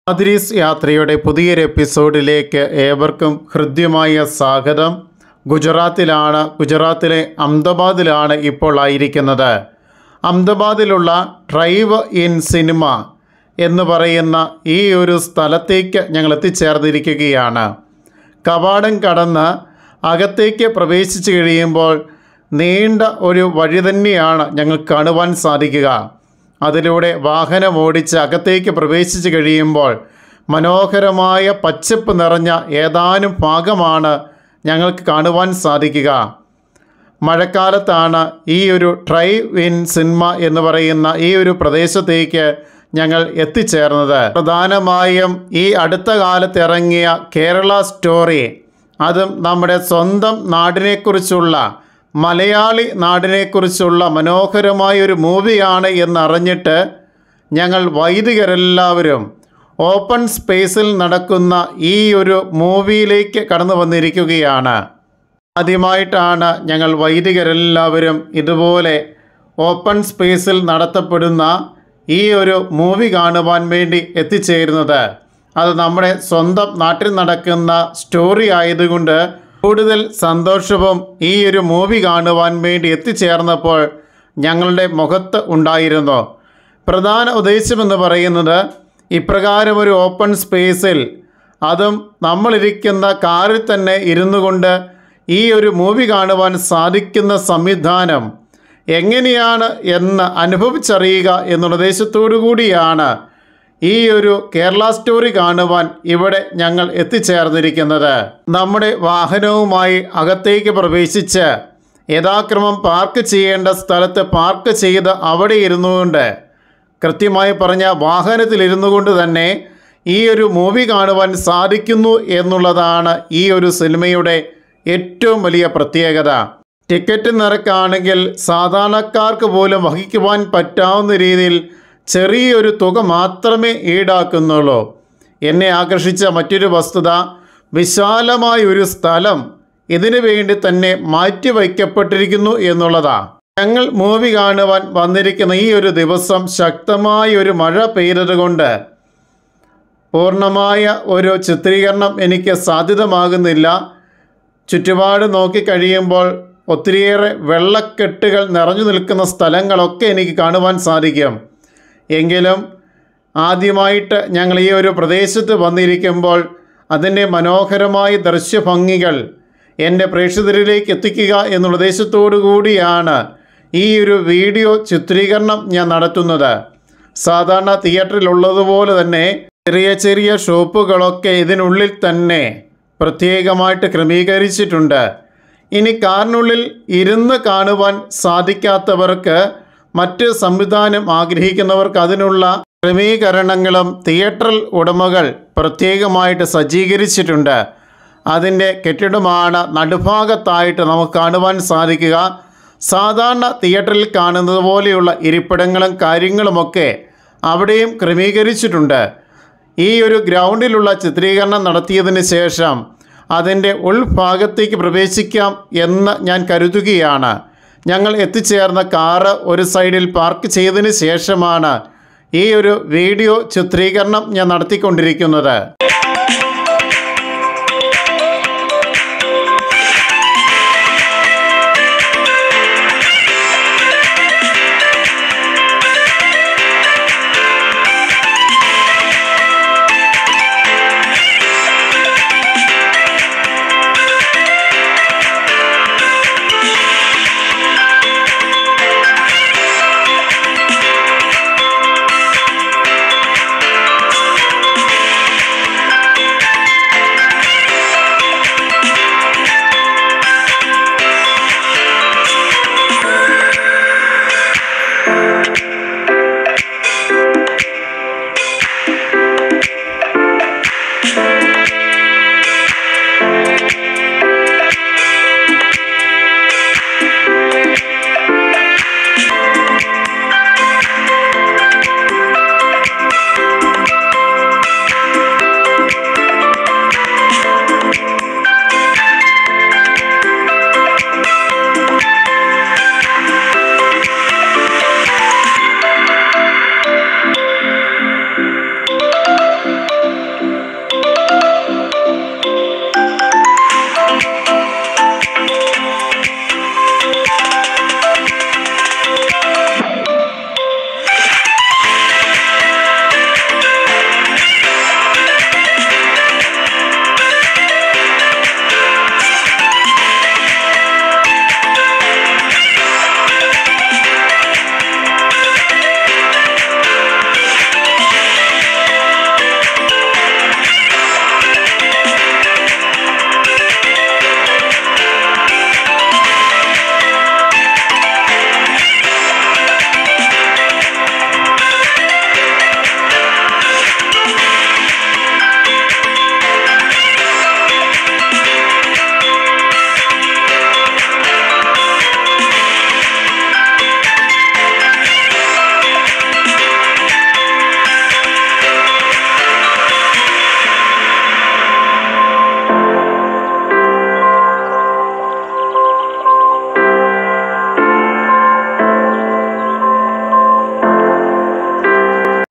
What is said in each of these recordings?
ആദ്രീസ് യാത്രയുടെ പുതിയൊരു എപ്പിസോഡിലേക്ക് ഏവർക്കും ഹൃദ്യമായ സ്വാഗതം ഗുജറാത്തിലാണ് ഗുജറാത്തിലെ അഹമ്മദാബാദിലാണ് ഇപ്പോൾ ആയിരിക്കുന്നത് അഹമ്മദാബാദിലുള്ള ഡ്രൈവ് ഇൻ സിനിമ എന്ന് പറയുന്ന ഈ ഒരു സ്ഥലത്തേക്ക് ഞങ്ങൾ എത്തിച്ചേർന്നിരിക്കുകയാണ് കവാടം കടന്ന് അകത്തേക്ക് പ്രവേശിച്ചു കഴിയുമ്പോൾ നീണ്ട ഒരു വഴി തന്നെയാണ് ഞങ്ങൾക്ക് കാണുവാൻ സാധിക്കുക അതിലൂടെ വാഹനം ഓടിച്ച് അകത്തേക്ക് പ്രവേശിച്ചു കഴിയുമ്പോൾ മനോഹരമായ പച്ചപ്പ് നിറഞ്ഞ ഏതാനും ഭാഗമാണ് ഞങ്ങൾക്ക് കാണുവാൻ സാധിക്കുക മഴക്കാലത്താണ് ഈ ഒരു ഡ്രൈവ് ഇൻ സിനിമ എന്ന് പറയുന്ന ഈ ഒരു പ്രദേശത്തേക്ക് ഞങ്ങൾ എത്തിച്ചേർന്നത് പ്രധാനമായും ഈ അടുത്ത കാലത്ത് ഇറങ്ങിയ കേരള സ്റ്റോറി അതും നമ്മുടെ സ്വന്തം നാടിനെക്കുറിച്ചുള്ള മലയാളി നാടിനെക്കുറിച്ചുള്ള മനോഹരമായ ഒരു മൂവിയാണ് എന്നറിഞ്ഞിട്ട് ഞങ്ങൾ വൈദികരെല്ലാവരും ഓപ്പൺ സ്പേസിൽ നടക്കുന്ന ഈ ഒരു മൂവിയിലേക്ക് കടന്നു വന്നിരിക്കുകയാണ് ആദ്യമായിട്ടാണ് ഞങ്ങൾ വൈദികരെല്ലാവരും ഇതുപോലെ ഓപ്പൺ സ്പേസിൽ നടത്തപ്പെടുന്ന ഈ ഒരു മൂവി കാണുവാൻ വേണ്ടി എത്തിച്ചേരുന്നത് അത് നമ്മുടെ സ്വന്തം നാട്ടിൽ നടക്കുന്ന സ്റ്റോറി ആയതുകൊണ്ട് കൂടുതൽ സന്തോഷവും ഈ ഒരു മൂവി കാണുവാൻ വേണ്ടി എത്തിച്ചേർന്നപ്പോൾ ഞങ്ങളുടെ മുഖത്ത് ഉണ്ടായിരുന്നു പ്രധാന ഉദ്ദേശമെന്ന് പറയുന്നത് ഇപ്രകാരം ഒരു ഓപ്പൺ സ്പേസിൽ അതും നമ്മളിരിക്കുന്ന കാറിൽ തന്നെ ഇരുന്നു കൊണ്ട് ഈ ഒരു മൂവി കാണുവാൻ സാധിക്കുന്ന സംവിധാനം എങ്ങനെയാണ് എന്ന് അനുഭവിച്ചറിയുക എന്നുള്ള ഉദ്ദേശത്തോടു കൂടിയാണ് ഈ ഒരു കേരള സ്റ്റോറി കാണുവാൻ ഇവിടെ ഞങ്ങൾ എത്തിച്ചേർന്നിരിക്കുന്നത് നമ്മുടെ വാഹനവുമായി അകത്തേക്ക് പ്രവേശിച്ച് യഥാക്രമം പാർക്ക് ചെയ്യേണ്ട സ്ഥലത്ത് പാർക്ക് ചെയ്ത് അവിടെ ഇരുന്നുകൊണ്ട് കൃത്യമായി പറഞ്ഞ വാഹനത്തിലിരുന്നു കൊണ്ട് തന്നെ ഈ ഒരു മൂവി കാണുവാൻ സാധിക്കുന്നു എന്നുള്ളതാണ് ഈ ഒരു സിനിമയുടെ ഏറ്റവും വലിയ പ്രത്യേകത ടിക്കറ്റ് നിരക്കാണെങ്കിൽ സാധാരണക്കാർക്ക് പോലും വഹിക്കുവാൻ പറ്റാവുന്ന രീതിയിൽ ചെറിയൊരു തുക മാത്രമേ ഈടാക്കുന്നുള്ളൂ എന്നെ ആകർഷിച്ച മറ്റൊരു വസ്തുത വിശാലമായ ഒരു സ്ഥലം ഇതിനു വേണ്ടി തന്നെ മാറ്റിവയ്ക്കപ്പെട്ടിരിക്കുന്നു എന്നുള്ളതാണ് ഞങ്ങൾ മൂവി കാണുവാൻ വന്നിരിക്കുന്ന ഈ ഒരു ദിവസം ശക്തമായ ഒരു മഴ പെയ്തതുകൊണ്ട് പൂർണ്ണമായ ഒരു ചിത്രീകരണം എനിക്ക് സാധ്യതമാകുന്നില്ല ചുറ്റുപാട് നോക്കിക്കഴിയുമ്പോൾ ഒത്തിരിയേറെ വെള്ളക്കെട്ടുകൾ നിറഞ്ഞു നിൽക്കുന്ന സ്ഥലങ്ങളൊക്കെ എനിക്ക് കാണുവാൻ സാധിക്കും എങ്കിലും ആദ്യമായിട്ട് ഞങ്ങൾ ഈ ഒരു പ്രദേശത്ത് വന്നിരിക്കുമ്പോൾ അതിൻ്റെ മനോഹരമായ ദൃശ്യഭംഗികൾ എൻ്റെ പ്രേക്ഷകരിലേക്ക് എത്തിക്കുക എന്നുള്ള ഉദ്ദേശത്തോടു കൂടിയാണ് ഈ ഒരു വീഡിയോ ചിത്രീകരണം ഞാൻ നടത്തുന്നത് സാധാരണ തിയേറ്ററിലുള്ളതുപോലെ തന്നെ ചെറിയ ചെറിയ ഷോപ്പുകളൊക്കെ ഇതിനുള്ളിൽ തന്നെ പ്രത്യേകമായിട്ട് ക്രമീകരിച്ചിട്ടുണ്ട് ഇനി കാറിനുള്ളിൽ ഇരുന്ന് കാണുവാൻ സാധിക്കാത്തവർക്ക് മറ്റ് സംവിധാനം ആഗ്രഹിക്കുന്നവർക്ക് അതിനുള്ള ക്രമീകരണങ്ങളും തിയേറ്റർ ഉടമകൾ പ്രത്യേകമായിട്ട് സജ്ജീകരിച്ചിട്ടുണ്ട് അതിൻ്റെ കെട്ടിടമാണ് നടുഭാഗത്തായിട്ട് നമുക്ക് കാണുവാൻ സാധിക്കുക സാധാരണ തിയേറ്ററിൽ കാണുന്നത് പോലെയുള്ള ഇരിപ്പിടങ്ങളും കാര്യങ്ങളുമൊക്കെ അവിടെയും ക്രമീകരിച്ചിട്ടുണ്ട് ഈ ഒരു ഗ്രൗണ്ടിലുള്ള ചിത്രീകരണം നടത്തിയതിന് ശേഷം അതിൻ്റെ ഉൾഭാഗത്തേക്ക് പ്രവേശിക്കാം എന്ന് ഞാൻ കരുതുകയാണ് ഞങ്ങൾ എത്തിച്ചേർന്ന കാറ് ഒരു സൈഡിൽ പാർക്ക് ചെയ്തതിന് ശേഷമാണ് ഈ ഒരു വീഡിയോ ചിത്രീകരണം ഞാൻ നടത്തിക്കൊണ്ടിരിക്കുന്നത്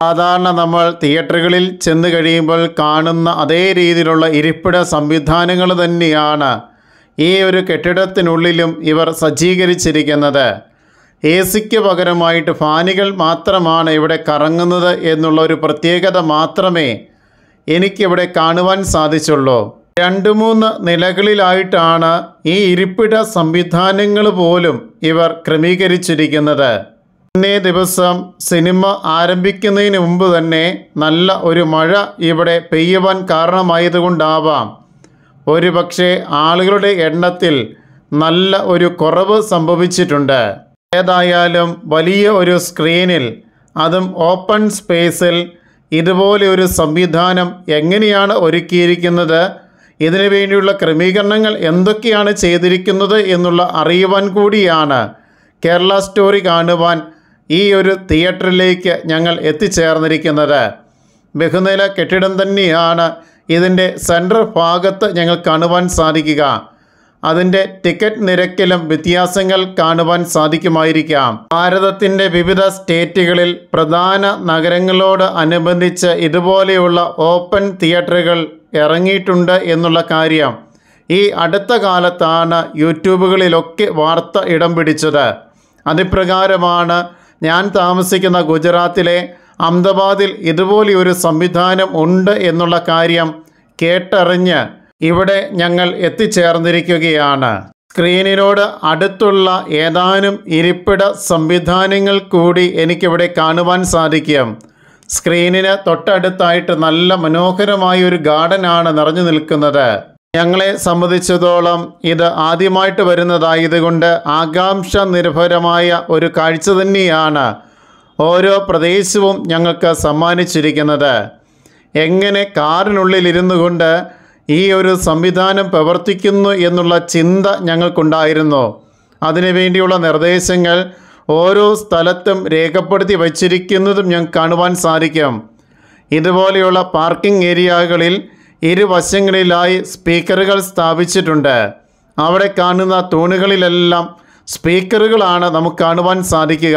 സാധാരണ നമ്മൾ തിയേറ്ററുകളിൽ ചെന്ന് കഴിയുമ്പോൾ കാണുന്ന അതേ രീതിയിലുള്ള ഇരിപ്പിട സംവിധാനങ്ങൾ തന്നെയാണ് ഈ ഒരു കെട്ടിടത്തിനുള്ളിലും ഇവർ സജ്ജീകരിച്ചിരിക്കുന്നത് എ സിക്ക് പകരമായിട്ട് ഫാനുകൾ മാത്രമാണ് ഇവിടെ കറങ്ങുന്നത് എന്നുള്ള ഒരു പ്രത്യേകത മാത്രമേ എനിക്കിവിടെ കാണുവാൻ സാധിച്ചുള്ളൂ രണ്ട് മൂന്ന് നിലകളിലായിട്ടാണ് ഈ ഇരിപ്പിട സംവിധാനങ്ങൾ പോലും ഇവർ ക്രമീകരിച്ചിരിക്കുന്നത് ഇന്നേ ദിവസം സിനിമ ആരംഭിക്കുന്നതിന് മുമ്പ് തന്നെ നല്ല ഒരു മഴ ഇവിടെ പെയ്യുവാൻ കാരണമായതുകൊണ്ടാവാം ഒരു പക്ഷേ ആളുകളുടെ എണ്ണത്തിൽ നല്ല ഒരു കുറവ് സംഭവിച്ചിട്ടുണ്ട് ഏതായാലും വലിയ ഒരു സ്ക്രീനിൽ അതും ഓപ്പൺ സ്പേസിൽ ഇതുപോലെ ഒരു സംവിധാനം എങ്ങനെയാണ് ഒരുക്കിയിരിക്കുന്നത് ഇതിനു വേണ്ടിയുള്ള ക്രമീകരണങ്ങൾ എന്തൊക്കെയാണ് ചെയ്തിരിക്കുന്നത് എന്നുള്ള അറിയുവാൻ കൂടിയാണ് കേരള സ്റ്റോറി കാണുവാൻ ഈ ഒരു തിയേറ്ററിലേക്ക് ഞങ്ങൾ എത്തിച്ചേർന്നിരിക്കുന്നത് ബഹുനില കെട്ടിടം തന്നെയാണ് ഇതിൻ്റെ സെൻട്രൽ ഭാഗത്ത് ഞങ്ങൾ കാണുവാൻ സാധിക്കുക അതിൻ്റെ ടിക്കറ്റ് നിരക്കിലും വ്യത്യാസങ്ങൾ കാണുവാൻ സാധിക്കുമായിരിക്കാം ഭാരതത്തിൻ്റെ വിവിധ സ്റ്റേറ്റുകളിൽ പ്രധാന നഗരങ്ങളോട് അനുബന്ധിച്ച് ഇതുപോലെയുള്ള ഓപ്പൺ തിയേറ്ററുകൾ ഇറങ്ങിയിട്ടുണ്ട് എന്നുള്ള കാര്യം ഈ അടുത്ത കാലത്താണ് യൂട്യൂബുകളിലൊക്കെ വാർത്ത ഇടം പിടിച്ചത് അതിപ്രകാരമാണ് ഞാൻ താമസിക്കുന്ന ഗുജറാത്തിലെ അഹമ്മദാബാദിൽ ഇതുപോലെയൊരു സംവിധാനം ഉണ്ട് എന്നുള്ള കാര്യം കേട്ടറിഞ്ഞ് ഇവിടെ ഞങ്ങൾ എത്തിച്ചേർന്നിരിക്കുകയാണ് സ്ക്രീനിനോട് അടുത്തുള്ള ഏതാനും ഇരിപ്പിട സംവിധാനങ്ങൾ കൂടി എനിക്കിവിടെ കാണുവാൻ സാധിക്കും സ്ക്രീനിന് തൊട്ടടുത്തായിട്ട് നല്ല മനോഹരമായ ഒരു ഗാർഡനാണ് നിറഞ്ഞു നിൽക്കുന്നത് ഞങ്ങളെ സംബന്ധിച്ചിടത്തോളം ഇത് ആദ്യമായിട്ട് വരുന്നതായതുകൊണ്ട് ആകാംക്ഷ നിർഭരമായ ഒരു കാഴ്ച തന്നെയാണ് ഓരോ പ്രദേശവും ഞങ്ങൾക്ക് സമ്മാനിച്ചിരിക്കുന്നത് എങ്ങനെ കാറിനുള്ളിൽ ഇരുന്നു കൊണ്ട് ഈ ഒരു സംവിധാനം പ്രവർത്തിക്കുന്നു എന്നുള്ള ചിന്ത ഞങ്ങൾക്കുണ്ടായിരുന്നു അതിനുവേണ്ടിയുള്ള നിർദ്ദേശങ്ങൾ ഓരോ സ്ഥലത്തും രേഖപ്പെടുത്തി വച്ചിരിക്കുന്നതും ഞങ്ങൾക്ക് കാണുവാൻ സാധിക്കും ഇതുപോലെയുള്ള പാർക്കിംഗ് ഏരിയകളിൽ ഇരുവശങ്ങളിലായി സ്പീക്കറുകൾ സ്ഥാപിച്ചിട്ടുണ്ട് അവിടെ കാണുന്ന തൂണുകളിലെല്ലാം സ്പീക്കറുകളാണ് നമുക്ക് കാണുവാൻ സാധിക്കുക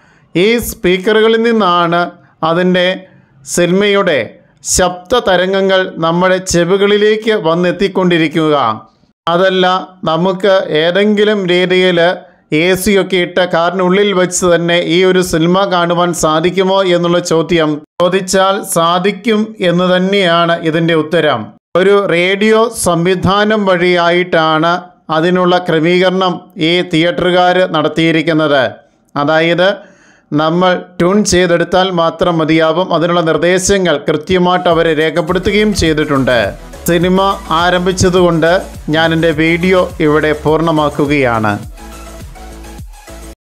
ഈ സ്പീക്കറുകളിൽ നിന്നാണ് അതിൻ്റെ സിനിമയുടെ ശബ്ദ തരംഗങ്ങൾ നമ്മുടെ ചെവികളിലേക്ക് വന്നെത്തിക്കൊണ്ടിരിക്കുക അതല്ല നമുക്ക് ഏതെങ്കിലും രീതിയിൽ എ സി ഒക്കെ ഇട്ട കാറിനുള്ളിൽ വെച്ച് തന്നെ ഈ ഒരു സിനിമ കാണുവാൻ സാധിക്കുമോ എന്നുള്ള ചോദ്യം ചോദിച്ചാൽ സാധിക്കും എന്ന് തന്നെയാണ് ഇതിൻ്റെ ഉത്തരം ഒരു റേഡിയോ സംവിധാനം വഴിയായിട്ടാണ് അതിനുള്ള ക്രമീകരണം ഈ തിയേറ്ററുകാർ നടത്തിയിരിക്കുന്നത് അതായത് നമ്മൾ ട്യൂൺ ചെയ്തെടുത്താൽ മാത്രം മതിയാവും അതിനുള്ള നിർദ്ദേശങ്ങൾ കൃത്യമായിട്ട് അവർ രേഖപ്പെടുത്തുകയും ചെയ്തിട്ടുണ്ട് സിനിമ ആരംഭിച്ചതുകൊണ്ട് ഞാൻ എൻ്റെ വീഡിയോ ഇവിടെ പൂർണ്ണമാക്കുകയാണ്